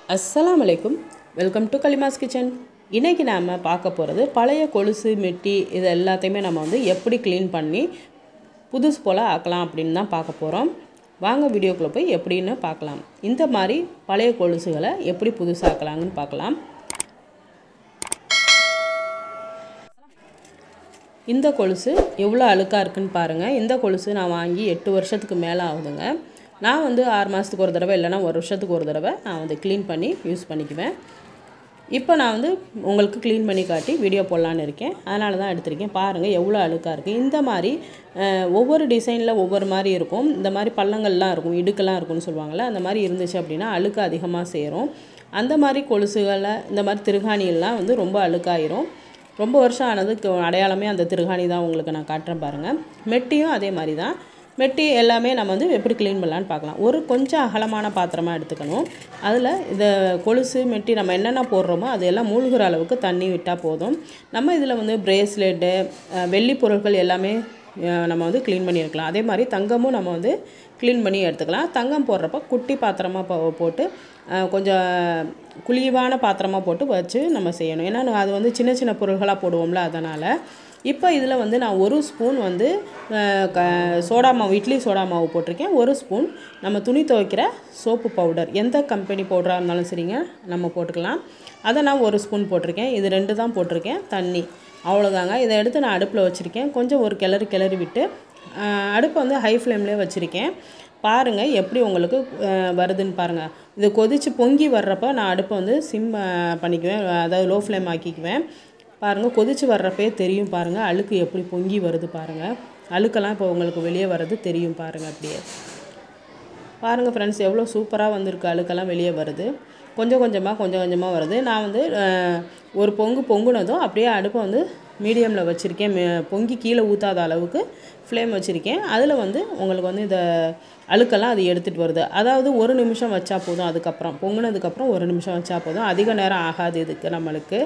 அஸ்ஸலாமு அலைக்கும் welcome to கலிமாஸ் kitchen இன்றைக்கி நாம் பார்க்க போகிறது பழைய கொலுசு மெட்டி இது எல்லாத்தையுமே நம்ம வந்து எப்படி க்ளீன் பண்ணி புதுசு போல் ஆக்கலாம் அப்படின்னு தான் பார்க்க போகிறோம் வாங்க வீடியோக்குள்ளே போய் எப்படின்னு பார்க்கலாம் இந்த மாதிரி பழைய கொலுசுகளை எப்படி புதுசாக்கலாங்கன்னு பார்க்கலாம் இந்த கொலுசு எவ்வளோ அழுக்காக இருக்குன்னு பாருங்கள் இந்த கொலுசு நான் வாங்கி எட்டு வருஷத்துக்கு மேலே ஆகுதுங்க நான் வந்து ஆறு மாதத்துக்கு ஒரு தடவை இல்லைன்னா ஒரு வருஷத்துக்கு ஒரு தடவை நான் வந்து க்ளீன் பண்ணி யூஸ் பண்ணிக்குவேன் இப்போ நான் வந்து உங்களுக்கு க்ளீன் பண்ணி காட்டி வீடியோ போடலான்னு இருக்கேன் அதனால தான் எடுத்திருக்கேன் பாருங்கள் எவ்வளோ அழுக்காக இருக்குது இந்த மாதிரி அஹ், ஒவ்வொரு டிசைனில் ஒவ்வொரு மாதிரி இருக்கும் இந்த மாதிரி பள்ளங்கள்லாம் இருக்கும் இடுக்கெல்லாம் இருக்கும்னு சொல்லுவாங்கள்ல அந்த மாதிரி இருந்துச்சு அப்படின்னா அழுக்கு அதிகமாக சேரும் அந்த மாதிரி கொலுசுகளை இந்த மாதிரி திருகாணியெல்லாம் வந்து ரொம்ப அழுக்காயிரும் ரொம்ப வருஷம் ஆனதுக்கு அடையாளமே அந்த திருகாணி தான் உங்களுக்கு நான் காட்டுறேன் பாருங்கள் மெட்டியும் அதே மாதிரி தான் மெட்டி எல்லாமே நம்ம வந்து எப்படி க்ளீன் பண்ணலான்னு பார்க்கலாம் ஒரு கொஞ்சம் அகலமான பாத்திரமாக எடுத்துக்கணும் அதில் இந்த கொலுசு மெட்டி நம்ம என்னென்ன போடுறோமோ அது எல்லாம் மூழ்கிற அளவுக்கு தண்ணி விட்டால் போதும் நம்ம இதில் வந்து பிரேஸ்லெட்டு வெள்ளி பொருட்கள் எல்லாமே அஹ், நம்ம வந்து க்ளீன் பண்ணியிருக்கலாம் அதே மாதிரி தங்கமும் நம்ம வந்து க்ளீன் பண்ணி எடுத்துக்கலாம் தங்கம் போடுறப்ப குட்டி பாத்திரமாக போ போட்டு அஹ், கொஞ்சம் குழிவான பாத்திரமாக போட்டு வச்சு நம்ம செய்யணும் ஏன்னா அது வந்து சின்ன சின்ன பொருள்களாக போடுவோம்ல அதனால் இப்போ இதில் வந்து நான் ஒரு ஸ்பூன் வந்து அஹ், க சோடா மாவு இட்லி சோடா மாவு போட்டிருக்கேன் ஒரு ஸ்பூன் நம்ம துணி துவைக்கிற சோப்பு பவுடர் எந்த கம்பெனி பவுடராக இருந்தாலும் சரிங்க நம்ம போட்டுக்கலாம் அதை நான் ஒரு ஸ்பூன் போட்டிருக்கேன் இது ரெண்டு தான் போட்டிருக்கேன் தண்ணி அவ்வளோதாங்க இதை எடுத்து நான் அடுப்பில் வச்சுருக்கேன் கொஞ்சம் ஒரு கிளறி கிளறி விட்டு அஹ், அடுப்பை வந்து ஹை ஃப்ளேம்லேயே வச்சுருக்கேன் பாருங்கள் எப்படி உங்களுக்கு அஹ், வருதுன்னு பாருங்கள் இது கொதித்து பொங்கி வர்றப்ப நான் அடுப்பை வந்து சிம் அஹ், பண்ணிக்குவேன் அதாவது லோ ஃப்ளேம் ஆக்கிக்குவேன் பாருங்கள் கொதித்து வர்றப்பே தெரியும் பாருங்கள் அழுக்கு எப்படி பொங்கி வருது பாருங்கள் அழுக்கெல்லாம் இப்போ உங்களுக்கு வெளியே வர்றது தெரியும் பாருங்கள் அப்படியே பாருங்கள் ஃப்ரெண்ட்ஸ் எவ்வளோ சூப்பராக வந்திருக்கு அழுக்கெல்லாம் வெளியே வருது கொஞ்சம் கொஞ்சமாக கொஞ்சம் கொஞ்சமாக வருது நான் வந்து அஹ், ஒரு பொங்கு பொங்குனதும் அப்படியே அடுப்பை வந்து மீடியமில் வச்சுருக்கேன் மே- பொங்கி கீழே ஊற்றாத அளவுக்கு ஃப்ளேம் வச்சுருக்கேன் அதில் வந்து உங்களுக்கு வந்து இந்த அழுக்கெல்லாம் அது எடுத்துகிட்டு வருது அதாவது ஒரு நிமிஷம் வச்சா போதும் அதுக்கப்புறம் பொங்குனதுக்கப்புறம் ஒரு நிமிஷம் வச்சா போதும் அதிக நேரம் ஆகாது இதுக்கு நம்மளுக்கு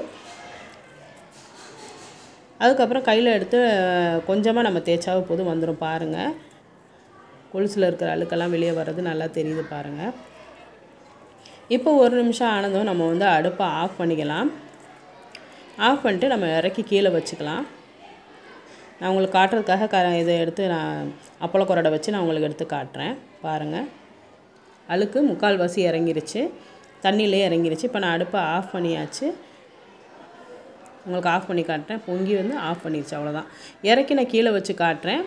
அதுக்கப்புறம் கையில் எடுத்து கொஞ்சமாக நம்ம தேய்ச்சாவே போதும் வந்துடும் பாருங்கள் கொலுசில் இருக்கிற அழுக்கெல்லாம் வெளியே வர்றது நல்லா தெரியுது பாருங்கள் இப்போ ஒரு நிமிஷம் ஆனதும் நம்ம வந்து அடுப்பை ஆஃப் பண்ணிக்கலாம் ஆஃப் பண்ணிட்டு நம்ம இறக்கி கீழே வச்சுக்கலாம் நான் உங்களுக்கு காட்டுறதுக்காக க இதை எடுத்து நான் அப்பள கொரடை வச்சு நான் உங்களுக்கு எடுத்து காட்டுறேன் பாருங்கள் அழுக்கு முக்கால்வாசி இறங்கிருச்சு தண்ணியிலே இறங்கிருச்சு இப்போ நான் அடுப்பை ஆஃப் பண்ணியாச்சு உங்களுக்கு ஆஃப் பண்ணி காட்டுறேன் பொங்கி வந்து ஆஃப் பண்ணிடுச்சு அவ்வளோதான் இறக்கி நான் கீழே வச்சு காட்டுறேன்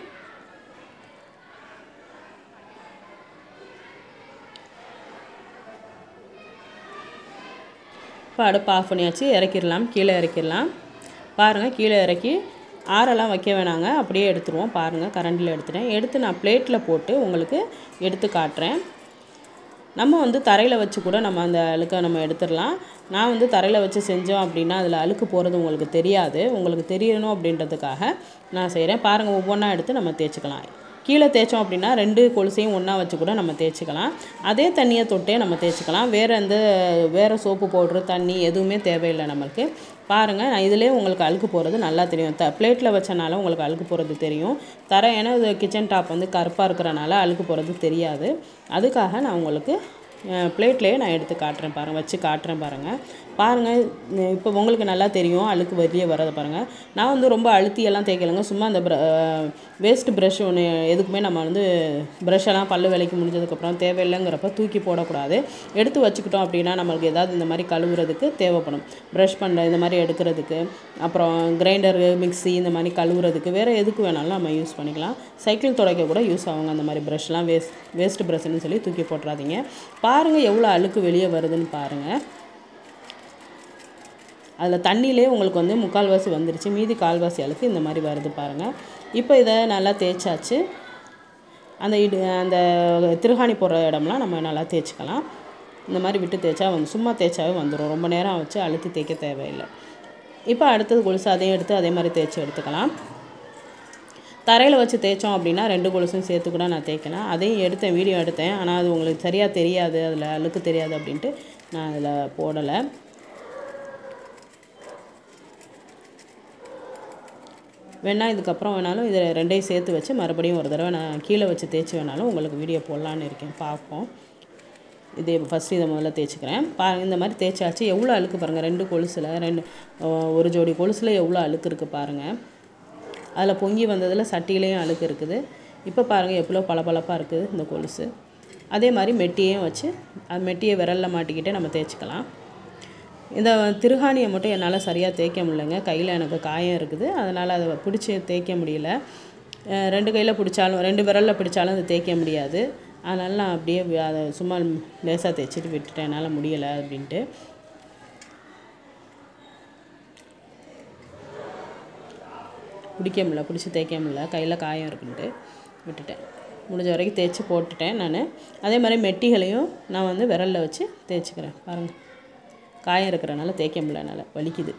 இப்போ அடுப்பு ஆஃப் பண்ணியாச்சு இறக்கிடலாம் கீழே இறக்கிடலாம் பாருங்கள் கீழே இறக்கி ஆறெல்லாம் வைக்க வேணாங்க அப்படியே எடுத்துருவோம் பாருங்கள் கரண்டில் எடுத்துட்டேன் எடுத்து நான் பிளேட்டில் போட்டு உங்களுக்கு எடுத்து காட்டுறேன் நம்ம வந்து தரையில் வச்சு கூட நம்ம அந்த அழுக்கை நம்ம எடுத்துடலாம் நான் வந்து தரையில் வச்சு செஞ்சோம் அப்படின்னா அதில் அழுக்கு போகிறது உங்களுக்கு தெரியாது உங்களுக்கு தெரியணும் அப்படின்றதுக்காக நான் செய்கிறேன் பாருங்கள் ஒவ்வொன்றா எடுத்து நம்ம தேய்ச்சிக்கலாம் கீழே தேய்ச்சோம் அப்படின்னா ரெண்டு கொலுசையும் ஒன்றா வச்சு கூட நம்ம தேய்ச்சிக்கலாம் அதே தண்ணியை தொட்டே நம்ம தேய்ச்சிக்கலாம் வேறு எந்த வேறு சோப்பு பவுட்ரு தண்ணி எதுவுமே தேவையில்லை நம்மளுக்கு பாருங்கள் நான் இதிலே உங்களுக்கு அழுக்கு போகிறது நல்லா தெரியும் த பிளேட்டில் வச்சனால உங்களுக்கு அழுக்கு போகிறது தெரியும் தர ஏன்னா இது கிச்சன் டாப் வந்து கருப்பாக இருக்கிறனால அழுக்கு போகிறது தெரியாது அதுக்காக நான் உங்களுக்கு பிளேட்லேயே நான் எடுத்து காட்டுறேன் பாருங்கள் வச்சு காட்டுறேன் பாருங்கள் பாருங்கள் இப்போ உங்களுக்கு நல்லா தெரியும் அழுக்கு வெளியே வர்றதை பாருங்கள் நான் வந்து ரொம்ப அழுத்தியெல்லாம் தேய்க்கலைங்க சும்மா அந்த வேஸ்ட் ப்ரஷ் ஒன்று எதுக்குமே நம்ம வந்து ப்ரஷ்ஷெல்லாம் பல்லு விலைக்கு முடிஞ்சதுக்கப்புறம் தேவையில்லைங்கிறப்ப தூக்கி போடக்கூடாது எடுத்து வச்சுக்கிட்டோம் அப்படின்னா நம்மளுக்கு ஏதாவது இந்த மாதிரி கழுவுறதுக்கு தேவைப்படும் ப்ரஷ் பண்ண இந்த மாதிரி எடுக்கிறதுக்கு அப்புறம் கிரைண்டரு மிக்ஸி இந்த மாதிரி கழுவுறதுக்கு வேறு எதுக்கு வேணாலும் நம்ம யூஸ் பண்ணிக்கலாம் சைக்கிள் துடைக்க கூட யூஸ் ஆகுங்க அந்த மாதிரி ப்ரஷ்லாம் வேஸ்ட் வேஸ்ட் ப்ரஷ்னு சொல்லி தூக்கி போட்டுறாதீங்க பாருங்கள் எவ்வளோ அழுக்கு வெளியே வருதுன்னு பாருங்கள் அதில் தண்ணியிலே உங்களுக்கு வந்து முக்கால்வாசி வந்துருச்சு மீதி கால்வாசி அழுக்கு இந்த மாதிரி வருது பாருங்கள் இப்போ இதை நல்லா தேய்ச்சாச்சு அந்த இடு அந்த திருகாணி போடுற இடம்லாம் நம்ம நல்லா தேய்ச்சிக்கலாம் இந்த மாதிரி விட்டு தேய்ச்சா வந்து சும்மா தேய்ச்சாவே வந்துடும் ரொம்ப நேரம் வச்சு அழுத்தி தேய்க்க தேவையில்லை இப்போ அடுத்தது கொலுசு அதையும் எடுத்து அதே மாதிரி தேய்ச்சி எடுத்துக்கலாம் தரையில் வச்சு தேய்ச்சோம் அப்படின்னா ரெண்டு கொலுசும் சேர்த்து கூட நான் தேய்க்கலாம் அதையும் எடுத்தேன் வீடியோ எடுத்தேன் ஆனால் அது உங்களுக்கு சரியாக தெரியாது அதில் அழுக்கு தெரியாது அப்படின்ட்டு நான் அதில் போடலை வேணால் இதுக்கப்புறம் வேணாலும் இதை ரெண்டையும் சேர்த்து வச்சு மறுபடியும் ஒரு தடவை நான் கீழே வச்சு தேய்ச்சி வேணாலும் உங்களுக்கு வீடியோ போடலான்னு இருக்கேன் பார்ப்போம் இதே ஃபஸ்ட்டு இதை முதல்ல தேய்ச்சிக்கிறேன் பாருங்கள் இந்த மாதிரி தேய்ச்சாச்சு எவ்வளோ அழுக்கு பாருங்கள் ரெண்டு கொலுசில் ரெண்டு ஒரு ஜோடி கொலுசில் எவ்வளோ அழுக்கு இருக்குது பாருங்கள் அதில் பொங்கி வந்ததில் சட்டியிலையும் அழுக்கு இருக்குது இப்போ பாருங்கள் எவ்வளோ பளபளப்பாக இருக்குது இந்த கொலுசு அதே மாதிரி மெட்டியையும் வச்சு அந்த மெட்டியை விரலில் மாட்டிக்கிட்டு நம்ம தேய்ச்சிக்கலாம் இந்த திருகாணியை மட்டும் என்னால் சரியாக தேய்க்க முடியலங்க கையில் எனக்கு காயம் இருக்குது அதனால் அதை பிடிச்சி தேய்க்க முடியல ரெண்டு கையில் பிடிச்சாலும் ரெண்டு விரலில் பிடிச்சாலும் அதை தேய்க்க முடியாது அதனால் நான் அப்படியே அதை சும்மா லேசாக தேய்ச்சிட்டு விட்டுட்டேன் என்னால் முடியலை அப்படின்ட்டு பிடிக்க முடியல பிடிச்சி தேய்க்க முடியல கையில் காயம் இருக்குன்ட்டு விட்டுட்டேன் முடிஞ்ச வரைக்கும் தேய்ச்சி போட்டுட்டேன் நான் அதே மாதிரி மெட்டிகளையும் நான் வந்து விரலில் வச்சு தேய்ச்சிக்கிறேன் பாருங்கள் காயம் இருக்கிறனால தேய்க்க முடியல என்னால் வலிக்குது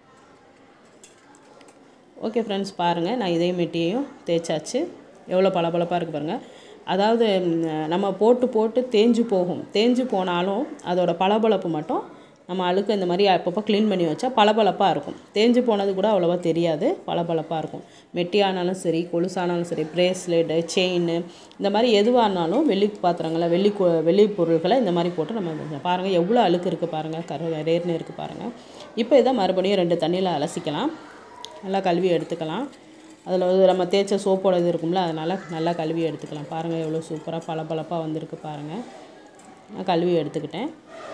ஓகே ஃப்ரெண்ட்ஸ் பாருங்கள் நான் இதே மெட்டியையும் தேய்ச்சாச்சு எவ்வளோ பளபளப்பாக இருக்குது பாருங்கள் அதாவது நம்ம போட்டு போட்டு தேஞ்சு போகும் தேஞ்சு போனாலும் அதோட பளபளப்பு மட்டும் நம்ம அழுக்கு இந்த மாதிரி அப்பப்போ க்ளீன் பண்ணி வச்சா பளபளப்பாக இருக்கும் தேஞ்சு போனது கூட அவ்வளோவா தெரியாது பளபளப்பாக இருக்கும் மெட்டியானாலும் சரி கொலுசானாலும் சரி ப்ரேஸ்லெட்டு செயின் இந்த மாதிரி எதுவாக இருந்தாலும் வெள்ளி பாத்திரங்களை வெள்ளி வெள்ளி பொருள்களை இந்த மாதிரி போட்டு நம்ம பாருங்கள் எவ்வளோ அழுக்கு இருக்குது பாருங்கள் கரு ரேர்னு இருக்குது பாருங்கள் இப்போ இதை மறுபடியும் ரெண்டு தண்ணியில் அலசிக்கலாம் நல்லா கழுவி எடுத்துக்கலாம் அதில் வந்து நம்ம தேய்ச்ச சோப்போட இது இருக்கும்ல அதனால் நல்லா கழுவி எடுத்துக்கலாம் பாருங்கள் எவ்வளோ சூப்பராக பளபளப்பாக வந்திருக்கு பாருங்கள் நான் கழுவி எடுத்துக்கிட்டேன்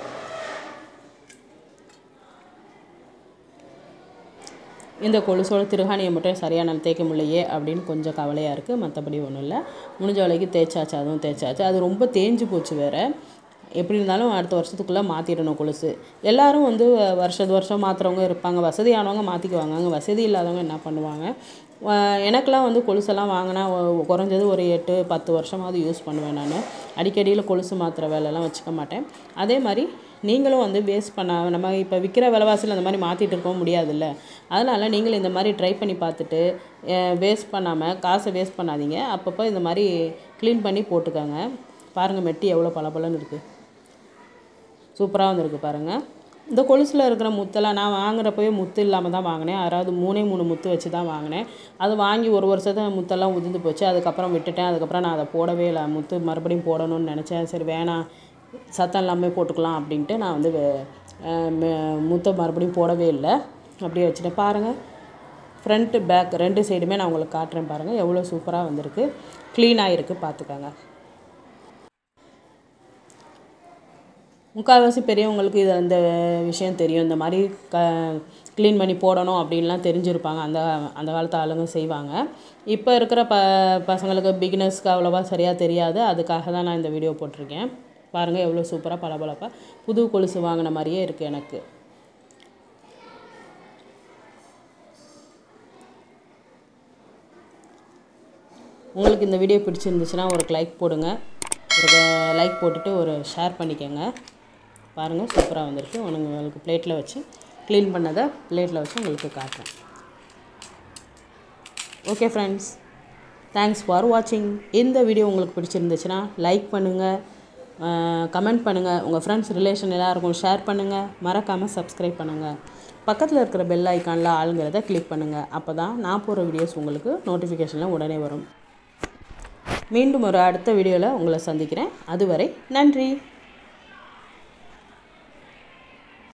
இந்த கொலுசோட திருகாணியை மட்டும் சரியாக நான் தேய்க்க முடியலையே அப்படின்னு கொஞ்சம் கவலையாக இருக்குது மற்றபடி ஒன்றும் இல்லை முடிஞ்ச வரைக்கும் தேய்ச்சாச்சு அதுவும் தேய்ச்சாச்சு அது ரொம்ப தேஞ்சு போச்சு வேறு எப்படி இருந்தாலும் அடுத்த வருஷத்துக்குள்ளே மாற்றிடணும் கொலுசு எல்லோரும் வந்து வருஷத்து வருஷம் மாற்றுறவங்க இருப்பாங்க வசதியானவங்க மாற்றிக்குவாங்க அங்கே வசதி இல்லாதவங்க என்ன பண்ணுவாங்க எனக்கெலாம் வந்து கொலுசெல்லாம் வாங்கினா குறைஞ்சது ஒரு எட்டு பத்து வருஷமாவது யூஸ் பண்ணுவேன் நான் அடிக்கடியில் கொலுசு மாற்றுற வேலைலாம் வச்சுக்க மாட்டேன் அதே மாதிரி நீங்களும் வந்து வேஸ்ட் பண்ண நம்ம இப்போ விற்கிற விலைவாசியில் அந்த மாதிரி மாற்றிட்டு இருக்கவும் முடியாதுல்ல அதனால் நீங்களும் இந்த மாதிரி ட்ரை பண்ணி பார்த்துட்டு வேஸ்ட் பண்ணாமல் காசை வேஸ்ட் பண்ணாதீங்க அப்பப்போ இந்த மாதிரி க்ளீன் பண்ணி போட்டுக்கோங்க பாருங்கள் மெட்டி எவ்வளோ பளபளன்னு இருக்குது சூப்பராக வந்திருக்கு பாருங்கள் இந்த கொலுசில் இருக்கிற முத்தெல்லாம் நான் வாங்குறப்பவே முத்து இல்லாமல் தான் வாங்கினேன் அதாவது மூணே மூணு முத்து வச்சு தான் வாங்கினேன் அது வாங்கி ஒரு வருஷத்தை முத்தெல்லாம் உதிர்ந்து போச்சு அதுக்கப்புறம் விட்டுட்டேன் அதுக்கப்புறம் நான் அதை போடவே இல்லை முத்து மறுபடியும் போடணும்னு நினச்சேன் சரி வேணாம் சத்தம் இல்லாமல் போட்டுக்கலாம் அப்படின்ட்டு நான் வந்து முத்தை மறுபடியும் போடவே இல்லை அப்படியே வச்சுட்டேன் பாருங்கள் ஃப்ரண்ட்டு பேக் ரெண்டு சைடுமே நான் உங்களுக்கு காட்டுறேன் பாருங்கள் எவ்வளோ சூப்பராக வந்திருக்கு க்ளீனாக இருக்குது பார்த்துக்கோங்க முக்கால்வாசி பெரியவங்களுக்கு இது அந்த விஷயம் தெரியும் இந்த மாதிரி க க்ளீன் பண்ணி போடணும் அப்படின்லாம் தெரிஞ்சிருப்பாங்க அந்த அந்த காலத்து ஆளுங்க செய்வாங்க இப்போ இருக்கிற ப பசங்களுக்கு பிகினர்ஸ்க்கு அவ்வளோவா சரியாக தெரியாது அதுக்காக தான் நான் இந்த வீடியோ போட்டிருக்கேன் பாருங்கள் எவ்வளோ சூப்பராக பளபளப்பாக புது கொலுசு வாங்கின மாதிரியே இருக்குது எனக்கு உங்களுக்கு இந்த வீடியோ பிடிச்சிருந்துச்சுன்னா ஒரு லைக் போடுங்க ஒரு லைக் போட்டுட்டு ஒரு ஷேர் பண்ணிக்கோங்க பாருங்கள் சூப்பராக வந்திருக்கு உங்களுக்கு பிளேட்டில் வச்சு க்ளீன் பண்ணதை பிளேட்டில் வச்சு உங்களுக்கு காட்டுறேன் ஓகே ஃப்ரெண்ட்ஸ் தேங்க்ஸ் ஃபார் வாட்சிங் இந்த வீடியோ உங்களுக்கு பிடிச்சிருந்துச்சுன்னா லைக் பண்ணுங்கள் கமெண்ட் பண்ணுங்கள் உங்கள் ஃப்ரெண்ட்ஸ் ரிலேஷன் எல்லாருக்கும் ஷேர் பண்ணுங்கள் மறக்காமல் சப்ஸ்கிரைப் பண்ணுங்கள் பக்கத்தில் இருக்கிற பெல் ஐக்கானில் ஆளுங்கிறத கிளிக் பண்ணுங்கள் அப்போ தான் நான் போகிற வீடியோஸ் உங்களுக்கு நோட்டிஃபிகேஷனில் உடனே வரும் மீண்டும் ஒரு அடுத்த வீடியோவில் உங்களை சந்திக்கிறேன் அதுவரை நன்றி